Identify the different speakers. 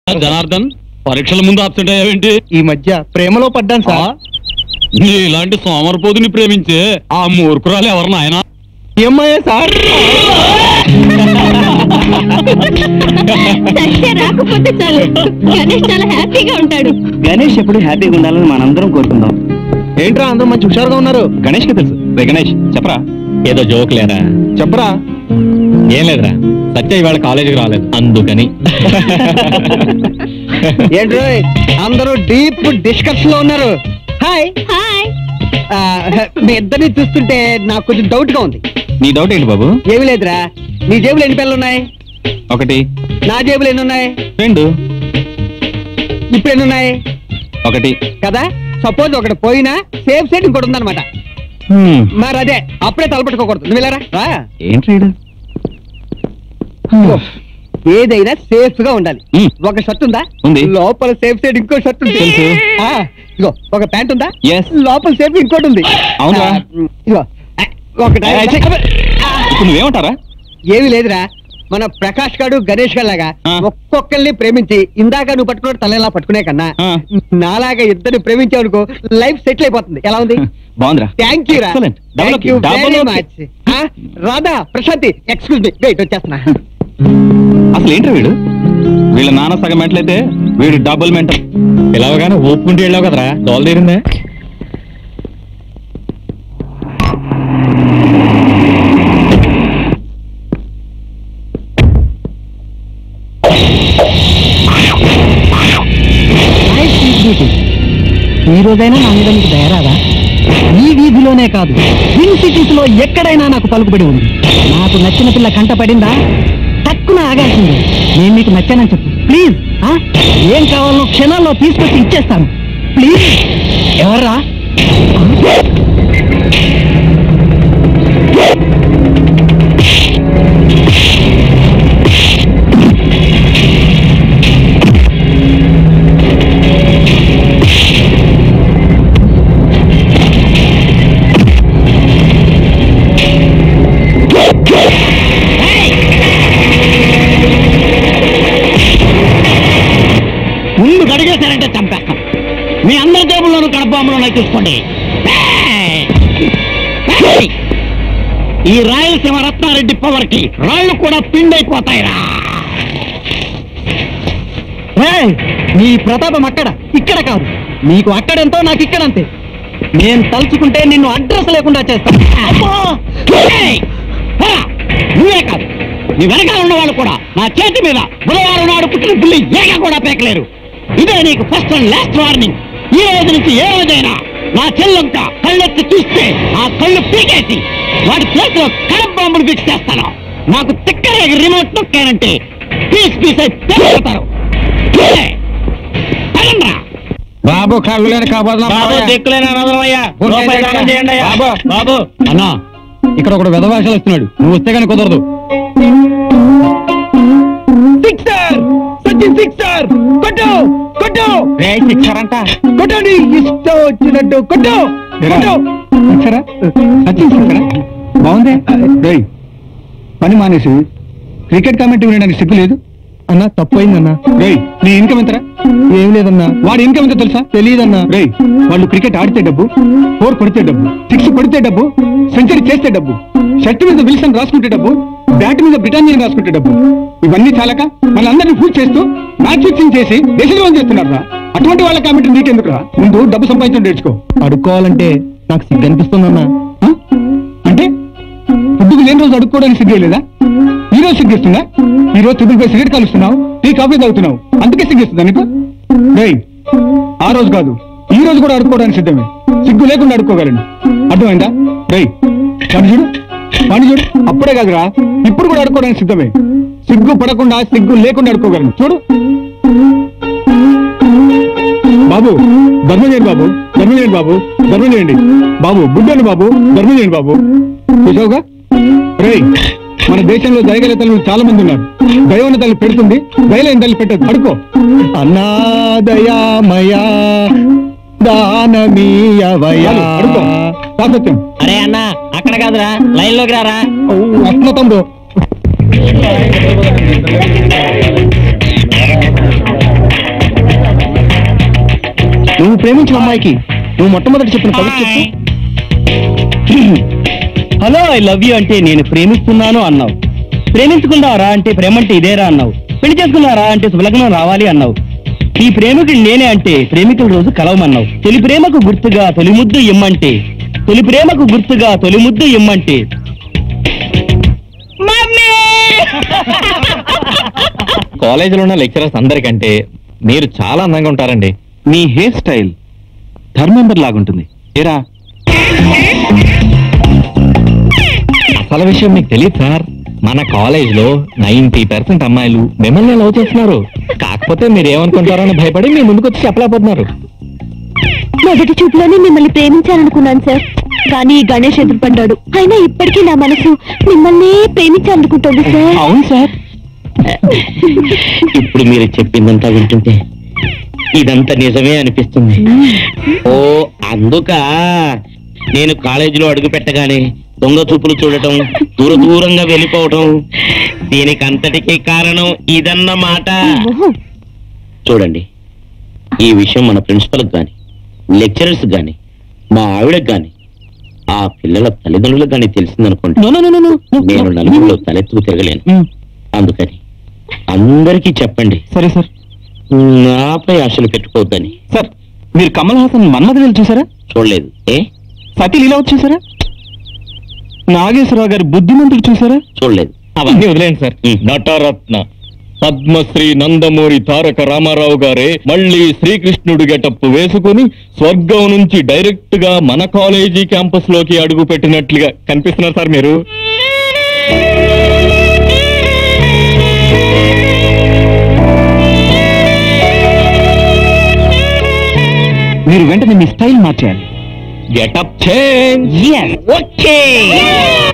Speaker 1: జనార్దన్ పరీక్షల ముందు అబ్సెంట్ అయ్యావేంటి
Speaker 2: ఈ మధ్య ప్రేమలో పడ్డాను
Speaker 1: ఆ?
Speaker 2: సార్
Speaker 1: నీ ఇలాంటి సోమరపోతుని ప్రేమించే ఆ మూర్ఖురాలు ఎవరు నాయన
Speaker 2: ఏమయ్యా సార్
Speaker 3: సత్య రాకపోతే చాలు గణేష్ చాలా హ్యాపీగా ఉంటాడు
Speaker 4: గణేష్ ఎప్పుడు హ్యాపీగా ఉండాలని మనందరం కోరుకుందాం
Speaker 2: ఏంట్రా అందరూ మంచి హుషారుగా ఉన్నారు
Speaker 4: గణేష్ కి తెలుసు రే గణేష్ చెప్పరా
Speaker 1: ఏదో జోక్ లేరా
Speaker 2: చెప్పరా
Speaker 1: ఏం లేదురా సత్య ఇవాళ కాలేజీకి రాలేదు అందుకని
Speaker 2: ఏంట్రో అందరూ డీప్ డిస్కషన్ లో ఉన్నారు హాయ్
Speaker 3: హాయ్
Speaker 2: ఆ, మీ ఇద్దరిని చూస్తుంటే నాకు కొంచెం డౌట్ గా ఉంది
Speaker 4: నీ డౌట్ ఏంటి బాబు
Speaker 2: ఏమి లేదురా నీ జేబులు ఎన్ని పిల్లలు ఉన్నాయి
Speaker 4: ఒకటి
Speaker 2: నా జేబులు ఎన్ని ఉన్నాయి
Speaker 4: రెండు
Speaker 2: ఇప్పుడు ఎన్ని ఉన్నాయి
Speaker 4: ఒకటి
Speaker 2: కదా సపోజ్ ఒకటి పోయినా సేఫ్ సైడ్ ఇంకోటి ఉందన్నమాట మరి అదే అప్పుడే తలపెట్టుకోకూడదు నువ్వు వెళ్ళారా రా.
Speaker 4: ఏంటి రీడు
Speaker 2: ఇదిగో, ఏదైనా సేఫ్ గా ఉండాలి
Speaker 4: మ్మ్.
Speaker 2: ఒక షర్ట్ ఉందా
Speaker 4: ఉంది.
Speaker 2: లోపల సేఫ్ సైడ్ ఇంకో షర్ట్ ఉంది
Speaker 4: తెలుసు.
Speaker 2: ఆ, ఇదిగో ఒక ప్యాంట్ ఉందా
Speaker 4: Yes.
Speaker 2: లోపల సేఫ్ ఇంకోటి ఉంది
Speaker 4: అవునా?
Speaker 2: ఆ, ఇదిగో ఆ, ఒకటి
Speaker 4: ఏయ్, ఏయ్, చెయ్. ఇప్పుడు నువ్వేమంటారా
Speaker 2: ఏమీ లేదురా మన ప్రకాష్ గారు గణేష్ గారు లాగా
Speaker 4: ఆ.
Speaker 2: ఒక్కొక్కరిని ప్రేమించి ఇందాక నువ్వు పట్టుకున్న తలలా పట్టుకునే కన్నా
Speaker 4: ఆ.
Speaker 2: నాలాగా ఇద్దరు ప్రేమించావు అనుకో లైఫ్ సెటిల్ అయిపోతుంది ఎలా ఉంది
Speaker 4: బాగుందిరా
Speaker 2: థ్యాంక్ యూ రా
Speaker 4: Excellent. Double
Speaker 2: thank
Speaker 4: okay.
Speaker 2: You
Speaker 4: Double
Speaker 2: very
Speaker 4: okay.
Speaker 2: Much Radha Prashanthi excuse me wait వచ్చేస్తున్నా
Speaker 4: అసలు ఏంటి వీడు వీళ్ళ నాన్న సగం మెంటలైతే వీడు డబుల్ మెంటల్
Speaker 1: పిలవగానే ఊపుకుంటూ వెళ్ళావు కదరా దోల తీరిందే
Speaker 2: ఈ రోజైనా నా మీద నీకు దయరాదా ఈ వీధిలోనే కాదు ట్విన్ సిటీస్ లో ఎక్కడైనా నాకు పలుకుబడి ఉంది నాకు నచ్చిన పిల్ల కంట పడిందా తక్కువ ఆగాల్సింది నేను నీకు నచ్చానని చెప్పు ప్లీజ్ ఏం కావాలో క్షణాల్లో తీసుకొచ్చి ఇచ్చేస్తాను ప్లీజ్ ఎవర్రా
Speaker 5: ముందు గడిగేశారంటే చంపేస్తాం మీ అందరి జేబుల్లోనూ కడపాములోనే చూసుకోండి ఏయ్! ఏయ్! ఈ రాయలసీమ రత్నారెడ్డి పవర్ కి రాళ్ళు కూడా పిండైపోతాయిరా
Speaker 2: ఏయ్, నీ ప్రతాపం అక్కడ ఇక్కడ కాదు నీకు అక్కడెంతో నాకు ఇక్కడంతే నేను తలుచుకుంటే నిన్ను అడ్రస్ లేకుండా చేస్తాను
Speaker 5: అబ్బో! ఏయ్! హా! నువ్వే కాదు నీ వెనకాల ఉన్న వాళ్ళు కూడా నా చేతి మీద బుధవారం నాడు పుట్టిన పుల్లి ఏక కూడా పేకలేరు ఇదే నీకు ఫస్ట్ అండ్ లాస్ట్ వార్నింగ్ ఈ రోజు నుంచి ఏ రోజైనా నా చెల్లొంక కళ్ళెత్తి చూస్తే ఆ కళ్ళు పీకేసి వాటి ప్లేస్ లో కడప బాంబులు ఫిక్స్ చేస్తాను నాకు తిక్కరేగి రిమోట్ నొక్కానంటే పీస్ పీస్ అయి పేరుతారు
Speaker 2: బాబు కళ్ళు లేని
Speaker 5: బాబు దిక్కులేని అనవసరమయ్యా రూపాయి దానం చేయండి అయ్యా.
Speaker 2: బాబు.
Speaker 5: బాబు
Speaker 1: అన్నా ఇక్కడ ఒకడు వెధవాషలు వస్తున్నాడు నువ్వు వస్తే కానీ కుదరదు
Speaker 2: సిక్సర్ సచిన్ సిక్సర్ కొట్టు కొట్టు
Speaker 4: ఇచ్చారంట
Speaker 2: కొట్టండి ఇష్టం వచ్చినట్టు కొట్టు కొట్టు
Speaker 4: ఇచ్చారా సచిన్ ఇచ్చారా బాగుంది రేయ్, పని మానేసి క్రికెట్ కామెంట్ వినడానికి సిగ్గు లేదు
Speaker 2: అన్న తప్పైందన్నా
Speaker 4: రేయ్ నీ ఇన్కమ్ ఎంతరా
Speaker 2: ఏం లేదన్నా
Speaker 4: వాడి ఇన్కమ్ ఎంతో తెలుసా
Speaker 2: తెలియదన్నా
Speaker 4: రేయ్ వాళ్ళు క్రికెట్ ఆడితే డబ్బు ఫోర్ కొడితే డబ్బు సిక్స్ కొడితే డబ్బు సెంచరీ చేస్తే డబ్బు షర్ట్ మీద విల్సన్ రాసుకుంటే డబ్బు బ్యాట్ మీద బ్రిటానియా రాసుకుంటే డబ్బు ఇవన్నీ చాలక వాళ్ళందరినీ పూజ చేస్తూ మ్యాచ్ ఫిక్సింగ్ చేసి దేశద్రోహం చేస్తున్నారు రా అటువంటి వాళ్ళ కాబట్టి నీకెందుకు రా ముందు డబ్బు సంపాదించడం నేర్చుకో
Speaker 2: అడుక్కోవాలంటే నాకు సిగ్గు అనిపిస్తుందన్నా
Speaker 4: ఆ? అంటే ఫుడ్కు లేని రోజు అడుక్కోవడానికి సిగ్గేయలేదా ఈ రోజు సిగ్గిస్తుందా ఈ రోజు త్రిపుల్ పై సిగరెట్ కలుస్తున్నావు టీ కాఫీ తాగుతున్నావు అందుకే సిగ్గిస్తుందా నీకు రేయ్ ఆ రోజు కాదు ఈ రోజు కూడా అడుక్కోవడానికి సిద్ధమే సిగ్గు లేకుండా అడుక్కోగలను అర్థమైందా రేయ్ పని చూడు పని చూడు అప్పుడే కాదురా ఇప్పుడు కూడా అడుక్కోవడానికి సిద్ధమే సిగ్గు పడకుండా సిగ్గు లేకుండా అడుక్కోగలను చూడు బాబు ధర్మం చేయండి బాబు ధర్మం చేయండి బాబు ధర్మం చేయండి బాబు బుడ్డను బాబు ధర్మం చేయండి బాబు చూసావుగా రేయ్ మన దేశంలో దయగల తల్లులు చాలా మంది ఉన్నారు దైవన తల్లి పెడుతుంది దయలేని తల్లి పెట్టదు పడుకో
Speaker 2: అన్నాదయామయా దానమీయవయా
Speaker 4: చాలు, పడుకో సాసత్యం
Speaker 5: అరే అన్న అక్కడ కాదురా లైన్ లోకి రారా
Speaker 2: వస్తున్న తమ్ముడు
Speaker 4: ప్రేమించిన అమ్మాయికి నువ్వు మొట్టమొదటి చెప్పిన పదవి చెప్పు
Speaker 5: హలో ఐ లవ్ యూ అంటే నేను ప్రేమిస్తున్నాను అన్నావు ప్రేమించుకున్నారా అంటే ప్రేమంటే ఇదేరా అన్నావు పెళ్లి చేసుకున్నారా అంటే శుభలగ్నం రావాలి అన్నావు ఈ ప్రేమికుడు నేనే అంటే ప్రేమికుల రోజు కలవమన్నావు తొలి ప్రేమకు గుర్తుగా తొలి ముద్దు ఇమ్మంటే తొలి ప్రేమకు గుర్తుగా తొలి ముద్దు ఇమ్మంటే
Speaker 1: కాలేజీలో ఉన్న లెక్చరర్స్ అందరికంటే మీరు చాలా అందంగా ఉంటారండి
Speaker 4: మీ హెయిర్ స్టైల్ ధర్మేందర్ లాగుంటుంది ఏరా
Speaker 1: అసలు విషయం మీకు తెలియదు సార్ మన కాలేజ్ లో నైన్టీ పర్సెంట్ అమ్మాయిలు మిమ్మల్ని లవ్ చేస్తున్నారు కాకపోతే మీరు ఏమనుకుంటారని భయపడి మీ ముందుకు వచ్చి చెప్పలేకపోతున్నారు
Speaker 3: మొదటి చూపులోనే మిమ్మల్ని ప్రేమించాలనుకున్నాను సార్ కానీ ఈ గణేష్ ఎదురుపడ్డాడు అయినా ఇప్పటికీ నా మనసు మిమ్మల్ని ప్రేమించాలనుకుంటుంది సార్
Speaker 4: అవును సార్
Speaker 5: ఇప్పుడు మీరు చెప్పిందంతా వింటుంటే ఇదంతా నిజమే అనిపిస్తుంది ఓ అందుక నేను కాలేజీలో అడుగు పెట్టగానే దొంగ చూపులు చూడటం దూర దూరంగా వెళ్ళిపోవటం దీనికి అంతటికీ కారణం ఇదన్నమాట చూడండి ఈ విషయం మన ప్రిన్సిపల్కి గాని లెక్చరర్స్ గాని మా ఆవిడకి గాని ఆ పిల్లల తల్లిదండ్రులకు గాని తెలిసిందనుకోండి నేను నలుగురిలో తలెత్తుకు తిరగలేను అందుకని అందరికీ చెప్పండి
Speaker 4: సరే సార్
Speaker 5: నాపై ఆశలు పెట్టుకోవద్దని
Speaker 4: సార్ మీరు కమల్ హాసన్ మన్మథ చూసారా
Speaker 5: చూడలేదు ఏ
Speaker 4: సతీ లీలావతి చూసారా నాగేశ్వరరావు గారి బుద్ధిమంతుడు చూసారా
Speaker 5: చూడలేదు
Speaker 1: అవన్నీ వదిలేండి సార్ నటరత్న పద్మశ్రీ నందమూరి తారక రామారావు గారే మళ్ళీ శ్రీకృష్ణుడు గెటప్ వేసుకుని స్వర్గం నుంచి డైరెక్ట్ గా మన కాలేజీ క్యాంపస్ లోకి అడుగు పెట్టినట్లుగా కనిపిస్తున్నారు సార్ మీరు
Speaker 4: మీరు వెంటనే మీ స్టైల్ మార్చేయాలి
Speaker 1: గెటప్ చేంజ్
Speaker 5: ఓకే